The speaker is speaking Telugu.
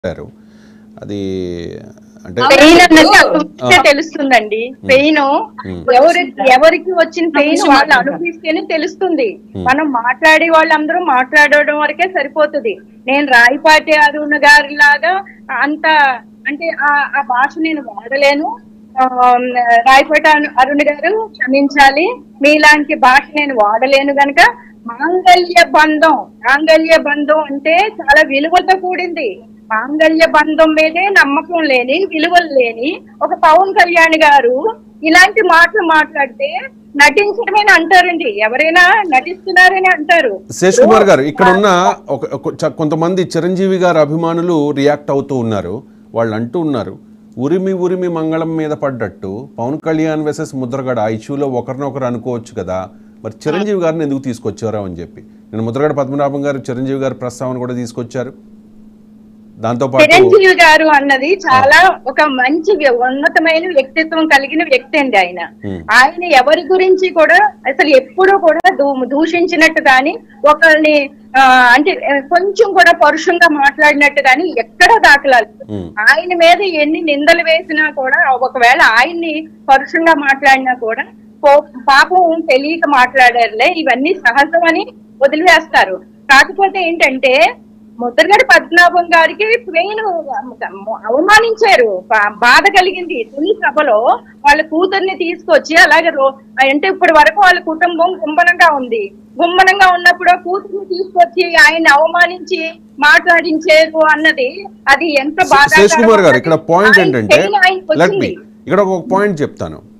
చెప్పారు అది అంటే పెయిన్ అన్నది ఆ. అనుభవిస్తే తెలుస్తుందండి పెయిన్ ఎవరికి ఎవరికి వచ్చిన పెయిన్ వాళ్ళు అనుభవిస్తేనే తెలుస్తుంది మనం మాట్లాడే వాళ్ళందరూ మాట్లాడడం వరకే సరిపోతుంది నేను రాయిపాటి అరుణ్ గారి లాగా అంత అంటే ఆ ఆ భాష నేను వాడలేను ఆ, రాయపేట అను- అరుణ్ గారు క్షమించాలి మీలాంటి భాష నేను వాడలేను గనక మాంగళ్య బంధం మాంగళ్య బంధం అంటే చాలా విలువతో కూడింది మాంగళ్య బంధం మీదే నమ్మకం లేని విలువలు లేని ఒక పవన్ కళ్యాణ్ గారు ఇలాంటి మాటలు మాట్లాడితే నటించడమేని అంటారండి ఎవరైనా నటిస్తున్నారని అంటారు శేష్ కుమార్ గారు ఇక్కడ ఉన్న ఒక ఒక- చ- కొంతమంది చిరంజీవి గారి అభిమానులు రియాక్ట్ అవుతూ ఉన్నారు వాళ్ళు అంటూ ఉన్నారు ఉరిమి ఉరిమి మంగళం మీద పడ్డట్టు పవన్ కళ్యాణ్ వెసెస్ ముద్రగడ ఆ ఇష్యూలో ఒకరినొకరు అనుకోవచ్చు కదా మరి చిరంజీవి గారిని ఎందుకు తీసుకొచ్చారా అని చెప్పి నేను ముద్రగడ పద్మనాభం గారు చిరంజీవి గారి ప్రస్తావన కూడా తీసుకొచ్చారు దాంతోపాటు చిరంజీవి గారు అన్నది చాలా ఒక మంచి వ్య- ఉన్నతమైన వ్యక్తిత్వం కలిగిన వ్యక్తి అండి ఆయన Hmm. ఆయన ఎవరి గురించి కూడా అసలు ఎప్పుడూ కూడా దూ- దూషించినట్టు కానీ ఒకరిని ఆ, అంటే ఆ, కొంచెం కూడా పరుషంగా మాట్లాడినట్టు కానీ ఎక్కడ దాఖలాలు Hmm. ఆయన మీద ఎన్ని నిందలు వేసినా కూడా ఒకవేళ ఆయన్ని పరుషంగా మాట్లాడినా కూడా పో- పాపం తెలియక మాట్లాడారులే ఇవన్నీ సహజమని వదిలివేస్తారు కాకపోతే ఏంటంటే ముద్రగడ పద్మనాభం గారికి పెయిన్ అవమానించారు బా- బాధ కలిగింది తొలి సభలో వాళ్ళ కూతుర్ని తీసుకొచ్చి అలాగే రో- అంటే ఇప్పటి వరకు వాళ్ళ కుటుంబం గుంబనంగా ఉంది గుంబనంగా ఉన్నప్పుడు ఆ కూతుర్ని తీసుకొచ్చి ఆయన అవమానించి మాట్లాడించారు అన్నది అది ఎంత బాధ శేష్ కుమార్ గారు ఇక్కడ పాయింట్ ఏంటంటే లెట్ మీ వచ్చింది ఇక్కడ ఒక పాయింట్ చెప్తాను